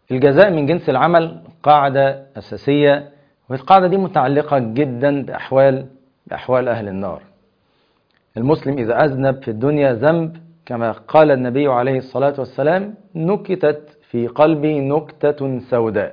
الجزاء من جنس العمل قاعدة أساسية والقاعدة دي متعلقة جدا بأحوال بأحوال أهل النار المسلم إذا أذنب في الدنيا ذنب كما قال النبي عليه الصلاة والسلام نكتت في قلبي نكتة سوداء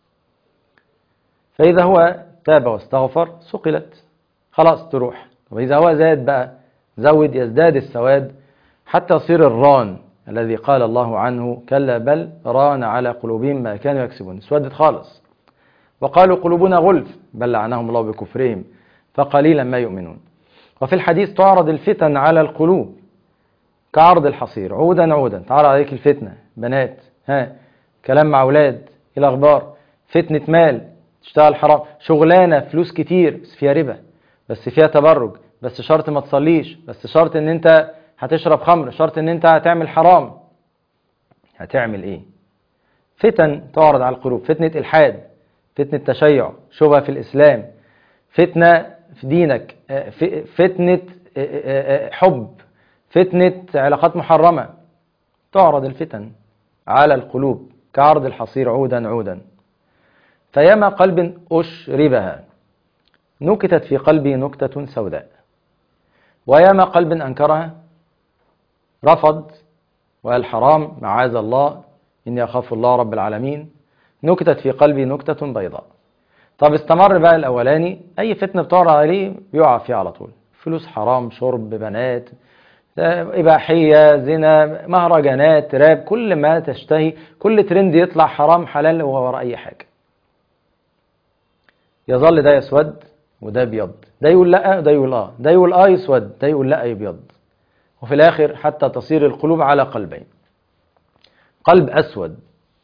فإذا هو تاب واستغفر سقلت خلاص تروح وإذا هو زاد بقى زود يزداد السواد حتى يصير الران الذي قال الله عنه كلا بل ران على قلوبهم ما كانوا يكسبون اسودت خالص وقالوا قلوبنا غلف بل لعنهم الله بكفرهم فقليلا ما يؤمنون وفي الحديث تعرض الفتن على القلوب كعرض الحصير عودا عودا تعرض عليك الفتنة بنات ها كلام مع أولاد إيه الأخبار فتنة مال تشتغل حرام شغلانة فلوس كتير بس فيها ربا بس فيها تبرج بس شرط ما تصليش بس شرط ان انت هتشرب خمر شرط ان انت هتعمل حرام هتعمل ايه فتن تعرض على القلوب فتنة الحاد فتنة تشيع شبهة في الاسلام فتنة في دينك فتنة حب فتنة علاقات محرمة تعرض الفتن على القلوب كعرض الحصير عودا عودا فيما قلب أشربها نكتت في قلبي نكتة سوداء وياما قلب أنكرها رفض وقال حرام معاذ الله إني أخاف الله رب العالمين نكتت في قلبي نكتة بيضاء طب استمر بقى الأولاني أي فتنة بتعرض عليه بيقع فيها على طول فلوس حرام شرب بنات إباحية زنا مهرجانات راب كل ما تشتهي كل ترند يطلع حرام حلال هو وراء أي حاجة يظل ده يسود وده ابيض ده يقول لا ده يقول اه ده يقول اه يسود ده يقول لا يبيض وفي الاخر حتى تصير القلوب على قلبين قلب اسود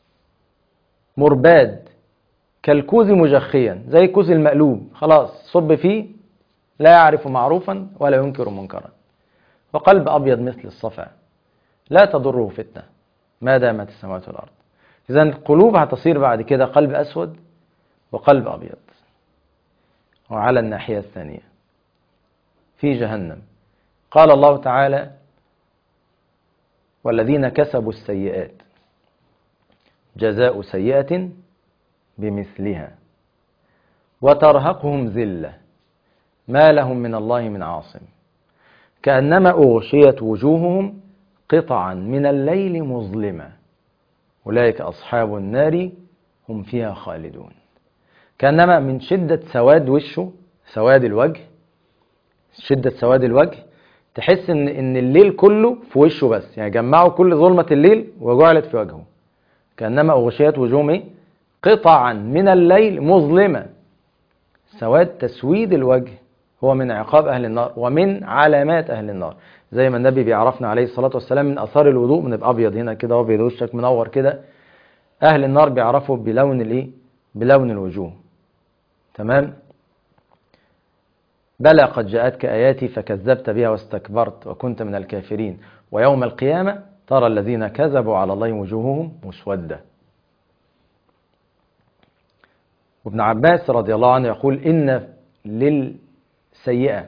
مرباد كالكوز مجخيا زي الكوز المقلوب خلاص صب فيه لا يعرف معروفا ولا ينكر منكرا وقلب ابيض مثل الصفا لا تضره فتنه ما دامت السماوات والارض اذا القلوب هتصير بعد كده قلب اسود وقلب ابيض وعلى الناحية الثانية في جهنم قال الله تعالى والذين كسبوا السيئات جزاء سيئة بمثلها وترهقهم ذلة ما لهم من الله من عاصم كأنما أغشيت وجوههم قطعا من الليل مظلمة أولئك أصحاب النار هم فيها خالدون كانما من شده سواد وشه سواد الوجه شده سواد الوجه تحس ان ان الليل كله في وشه بس يعني جمعوا كل ظلمه الليل وجعلت في وجهه كانما اغشيت وجوههم ايه قطعا من الليل مظلمه سواد تسويد الوجه هو من عقاب اهل النار ومن علامات اهل النار زي ما النبي بيعرفنا عليه الصلاه والسلام من اثار الوضوء بنبقى ابيض هنا كده ابيض وشك منور كده اهل النار بيعرفوا بلون الايه بلون الوجوه تمام بلى قد جاءتك آياتي فكذبت بها واستكبرت وكنت من الكافرين ويوم القيامة ترى الذين كذبوا على الله وجوههم مسودة وابن عباس رضي الله عنه يقول إن للسيئة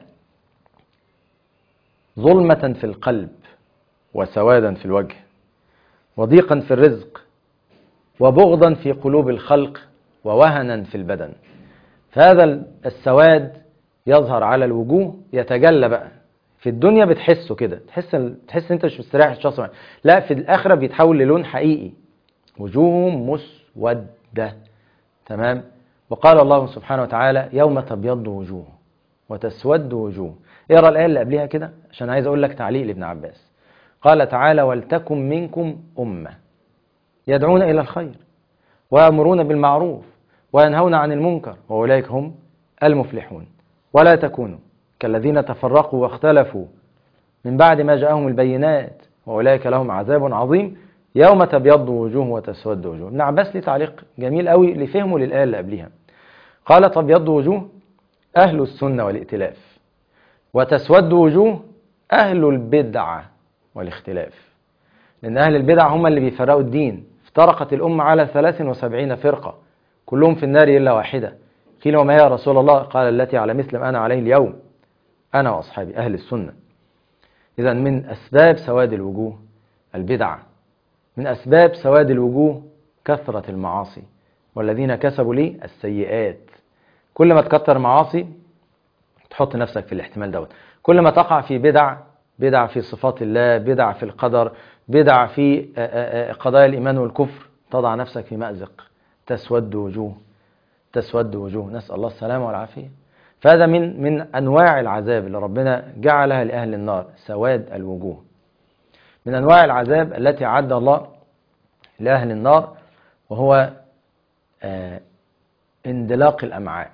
ظلمة في القلب وسوادا في الوجه وضيقا في الرزق وبغضا في قلوب الخلق ووهنا في البدن فهذا السواد يظهر على الوجوه يتجلى بقى في الدنيا بتحسه كده تحس تحس انت مش مستريح الشخص لا في الاخره بيتحول للون حقيقي وجوههم مسوده تمام وقال الله سبحانه وتعالى يوم تبيض وجوه وتسود وجوه اقرا الايه اللي قبلها كده عشان عايز اقول لك تعليق لابن عباس قال تعالى ولتكن منكم امه يدعون الى الخير ويامرون بالمعروف وينهون عن المنكر واولئك هم المفلحون ولا تكونوا كالذين تفرقوا واختلفوا من بعد ما جاءهم البينات واولئك لهم عذاب عظيم يوم تبيض وجوه وتسود وجوه ابن عباس ليه تعليق جميل قوي لفهمه للايه اللي قبلها قال تبيض وجوه اهل السنه والائتلاف وتسود وجوه اهل البدعه والاختلاف لان اهل البدع هم اللي بيفرقوا الدين افترقت الامه على 73 فرقه كلهم في النار الا واحده قيل وما هي يا رسول الله قال التي على مثل ما انا عليه اليوم انا واصحابي اهل السنه اذا من اسباب سواد الوجوه البدعه من اسباب سواد الوجوه كثرة المعاصي والذين كسبوا لي السيئات كل ما تكتر معاصي تحط نفسك في الاحتمال دوت كل ما تقع في بدع بدع في صفات الله بدع في القدر بدع في آه، آه، آه، قضايا الإيمان والكفر تضع نفسك في مأزق تسود وجوه تسود وجوه نسأل الله السلامة والعافية فهذا من من أنواع العذاب اللي ربنا جعلها لأهل النار سواد الوجوه من أنواع العذاب التي أعد الله لأهل النار وهو آه، اندلاق الأمعاء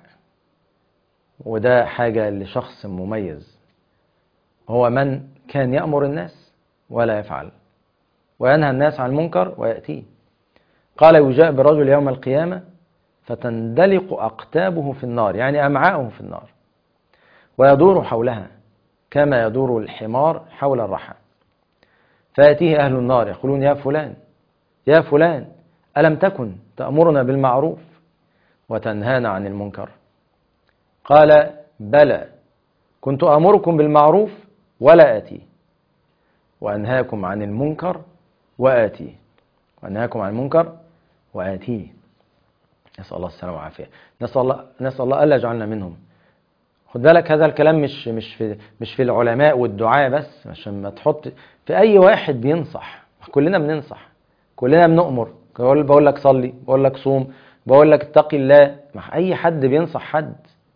وده حاجة لشخص مميز هو من كان يأمر الناس ولا يفعل وينهى الناس عن المنكر ويأتيه قال يجاء برجل يوم القيامة فتندلق أقتابه في النار يعني أمعاؤه في النار ويدور حولها كما يدور الحمار حول الرحى فيأتيه أهل النار يقولون يا فلان يا فلان ألم تكن تأمرنا بالمعروف وتنهانا عن المنكر قال بلى كنت أمركم بالمعروف ولا آتي وأنهاكم عن المنكر وآتي وأنهاكم عن المنكر وآتيه نسأل الله السلامة والعافية نسأل الله نسأل الله ألا يجعلنا منهم خد بالك هذا الكلام مش مش في مش في العلماء والدعاء بس عشان ما تحط في أي واحد بينصح كلنا بننصح كلنا بنؤمر بقول بقول لك صلي بقول لك صوم بقول لك اتقي الله مع أي حد بينصح حد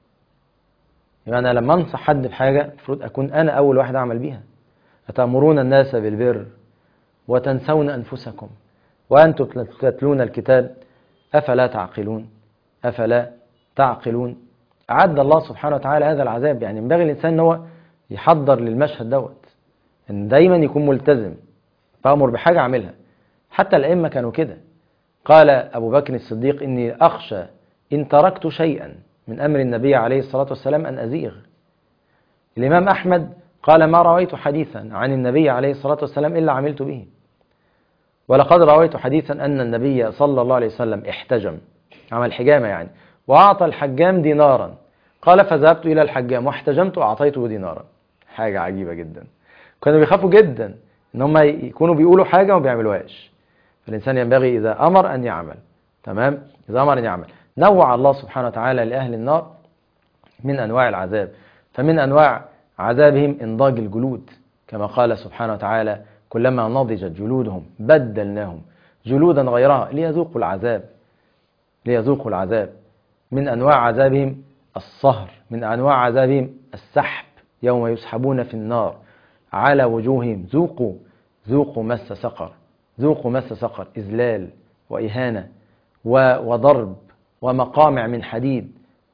يبقى أنا لما أنصح حد بحاجة المفروض أكون أنا أول واحد أعمل بيها أتأمرون الناس بالبر وتنسون أنفسكم وأنتم تتلون الكتاب أفلا تعقلون أفلا تعقلون أعد الله سبحانه وتعالى هذا العذاب يعني ينبغي الإنسان أن هو يحضر للمشهد دوت أن دايما يكون ملتزم فأمر بحاجة أعملها حتى الأئمة كانوا كده قال أبو بكر الصديق إني أخشى إن تركت شيئا من أمر النبي عليه الصلاة والسلام أن أزيغ الإمام أحمد قال ما رويت حديثا عن النبي عليه الصلاة والسلام إلا عملت به ولقد رويت حديثا أن النبي صلى الله عليه وسلم احتجم عمل حجامة يعني وأعطى الحجام دينارا قال فذهبت إلى الحجام واحتجمت وأعطيته دينارا حاجة عجيبة جدا كانوا بيخافوا جدا إن هم يكونوا بيقولوا حاجة وما بيعملوهاش فالإنسان ينبغي إذا أمر أن يعمل تمام إذا أمر أن يعمل نوع الله سبحانه وتعالى لأهل النار من أنواع العذاب فمن أنواع عذابهم إنضاج الجلود كما قال سبحانه وتعالى كلما نضجت جلودهم بدلناهم جلودا غيرها ليذوقوا العذاب ليذوقوا العذاب من أنواع عذابهم الصهر من أنواع عذابهم السحب يوم يسحبون في النار على وجوههم ذوقوا ذوقوا مس سقر ذوقوا مس سقر إذلال وإهانة وضرب ومقامع من حديد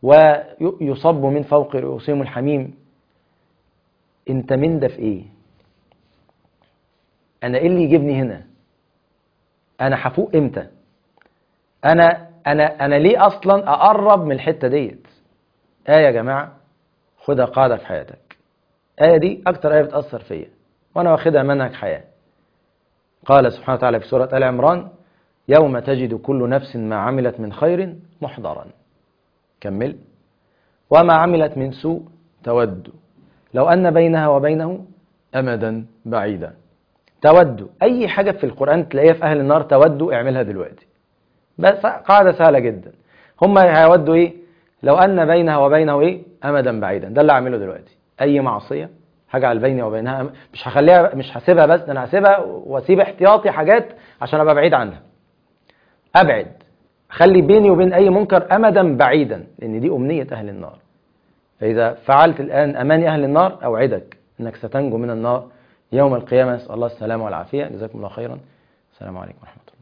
ويصب من فوق رؤوسهم الحميم انت من ده في ايه انا ايه اللي يجيبني هنا انا هفوق امتى انا انا انا ليه اصلا اقرب من الحته ديت ايه يا جماعه خدها قاعده في حياتك ايه دي اكتر ايه بتاثر فيا وانا واخدها منهج حياه قال سبحانه وتعالى في سوره ال عمران يوم تجد كل نفس ما عملت من خير محضرا كمل وما عملت من سوء تود لو أن بينها وبينه أمدا بعيدا تود أي حاجة في القرآن تلاقيها في أهل النار تود اعملها دلوقتي بس قاعدة سهلة جدا هم هيودوا إيه لو أن بينها وبينه إيه أمدا بعيدا ده اللي أعمله دلوقتي أي معصية هجعل بيني وبينها مش هخليها مش هسيبها بس انا هسيبها واسيب احتياطي حاجات عشان ابقى بعيد عنها ابعد خلي بيني وبين اي منكر امدا بعيدا لان دي امنيه اهل النار فاذا فعلت الان اماني اهل النار اوعدك انك ستنجو من النار يوم القيامه نسال الله السلامه والعافيه جزاكم الله خيرا السلام عليكم ورحمه الله